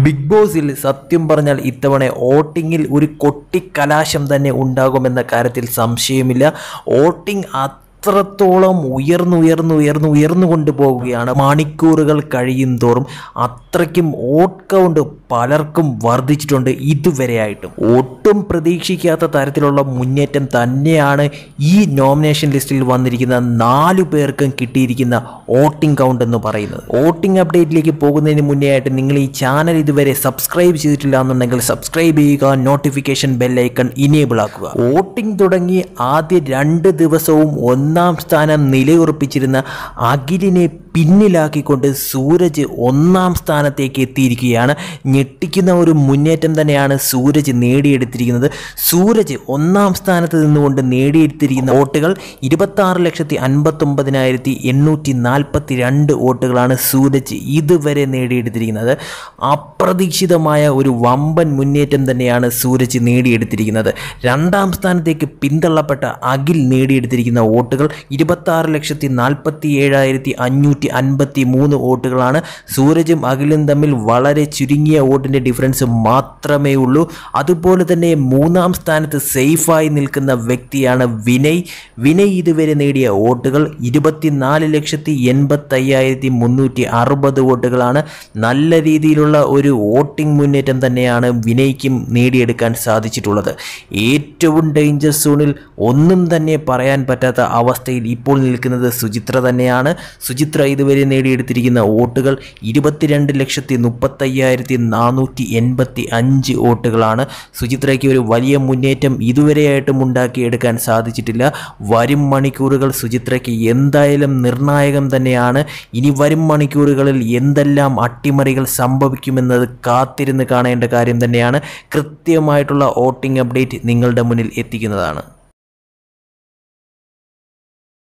big ബോസിൽ സത്യം പറഞ്ഞാൽ ഇത്തവണ വോട്ടിങ്ങിൽ ഒരു കൊട്ടിക്കലാശം തന്നെ ഉണ്ടാകുമെന്ന കാര്യത്തിൽ സംശയമില്ല വോട്ടിംഗ് അത്രത്തോളം ഉയർന്നുയർന്നു ഉയർന്നു ഉയർന്നു കൊണ്ടുപോവുകയാണ് മണിക്കൂറുകൾ കഴിയും തോറും അത്രയ്ക്കും വോട്ട് കൗണ്ട് പലർക്കും വർദ്ധിച്ചിട്ടുണ്ട് ഇതുവരെയായിട്ടും ഒട്ടും പ്രതീക്ഷിക്കാത്ത തരത്തിലുള്ള മുന്നേറ്റം തന്നെയാണ് ഈ നോമിനേഷൻ ലിസ്റ്റിൽ വന്നിരിക്കുന്ന നാലു പേർക്കും കിട്ടിയിരിക്കുന്ന വോട്ടിംഗ് കൗണ്ട് എന്ന് പറയുന്നത് വോട്ടിംഗ് അപ്ഡേറ്റിലേക്ക് പോകുന്നതിന് മുന്നേ ആയിട്ട് നിങ്ങൾ ഈ ചാനൽ ഇതുവരെ സബ്സ്ക്രൈബ് ചെയ്തിട്ടില്ല എന്നുണ്ടെങ്കിൽ സബ്സ്ക്രൈബ് ചെയ്യുക നോട്ടിഫിക്കേഷൻ ബെല്ലൈക്കൺ ഇനേബിൾ ആക്കുക വോട്ടിംഗ് തുടങ്ങി ആദ്യ രണ്ട് ദിവസവും ഒന്നാം സ്ഥാനം നിലയുറപ്പിച്ചിരുന്ന അഖിലിനെ പിന്നിലാക്കിക്കൊണ്ട് സൂരജ് ഒന്നാം സ്ഥാനത്തേക്ക് എത്തിയിരിക്കുകയാണ് ഞെട്ടിക്കുന്ന ഒരു മുന്നേറ്റം തന്നെയാണ് സൂരജ് നേടിയെടുത്തിരിക്കുന്നത് സൂരജ് ഒന്നാം സ്ഥാനത്ത് നിന്നുകൊണ്ട് നേടിയെടുത്തിരിക്കുന്ന വോട്ടുകൾ ഇരുപത്താറ് ലക്ഷത്തി അൻപത്തൊമ്പതിനായിരത്തി എണ്ണൂറ്റി നാൽപ്പത്തി രണ്ട് വോട്ടുകളാണ് സൂരജ് ഇതുവരെ നേടിയെടുത്തിരിക്കുന്നത് അപ്രതീക്ഷിതമായ ഒരു വമ്പൻ മുന്നേറ്റം തന്നെയാണ് സൂരജ് നേടിയെടുത്തിരിക്കുന്നത് രണ്ടാം സ്ഥാനത്തേക്ക് പിന്തള്ളപ്പെട്ട അഖിൽ നേടിയെടുത്തിരിക്കുന്ന വോട്ടുകൾ ഇരുപത്താറ് ലക്ഷത്തി നാൽപ്പത്തി ഏഴായിരത്തി അഞ്ഞൂറ്റി അൻപത്തി മൂന്ന് വോട്ടുകളാണ് സൂരജും അഖിലും തമ്മിൽ വളരെ ചുരുങ്ങിയ വോട്ടിൻ്റെ ഡിഫറൻസ് മാത്രമേ ഉള്ളൂ അതുപോലെ തന്നെ മൂന്നാം സ്ഥാനത്ത് സേഫായി നിൽക്കുന്ന വ്യക്തിയാണ് വിനയ് വിനയ് ഇതുവരെ നേടിയ വോട്ടുകൾ ഇരുപത്തിനാല് ലക്ഷത്തി എൺപത്തയ്യായിരത്തി മുന്നൂറ്റി അറുപത് വോട്ടുകളാണ് നല്ല രീതിയിലുള്ള ഒരു വോട്ടിംഗ് മുന്നേറ്റം തന്നെയാണ് വിനയ്ക്കും നേടിയെടുക്കാൻ സാധിച്ചിട്ടുള്ളത് ഏറ്റവും ഡേഞ്ചർ സോണിൽ ഒന്നും തന്നെ പറയാൻ പറ്റാത്ത അവസ്ഥയിൽ ഇപ്പോൾ നിൽക്കുന്നത് സുചിത്ര തന്നെയാണ് സുചിത്ര ഇതുവരെ നേടിയെടുത്തിരിക്കുന്ന വോട്ടുകൾ ഇരുപത്തിരണ്ട് ലക്ഷത്തി മുപ്പത്തയ്യായിരത്തി നാനൂറ്റി എൺപത്തി അഞ്ച് വോട്ടുകളാണ് സുചിത്രയ്ക്ക് ഒരു വലിയ മുന്നേറ്റം ഇതുവരെയായിട്ടും ഉണ്ടാക്കിയെടുക്കാൻ സാധിച്ചിട്ടില്ല വരും മണിക്കൂറുകൾ സുചിത്രയ്ക്ക് എന്തായാലും നിർണായകം തന്നെയാണ് ഇനി വരും മണിക്കൂറുകളിൽ എന്തെല്ലാം അട്ടിമറികൾ സംഭവിക്കുമെന്നത് കാത്തിരുന്ന് കാണേണ്ട കാര്യം തന്നെയാണ് കൃത്യമായിട്ടുള്ള വോട്ടിംഗ് അപ്ഡേറ്റ് നിങ്ങളുടെ മുന്നിൽ എത്തിക്കുന്നതാണ്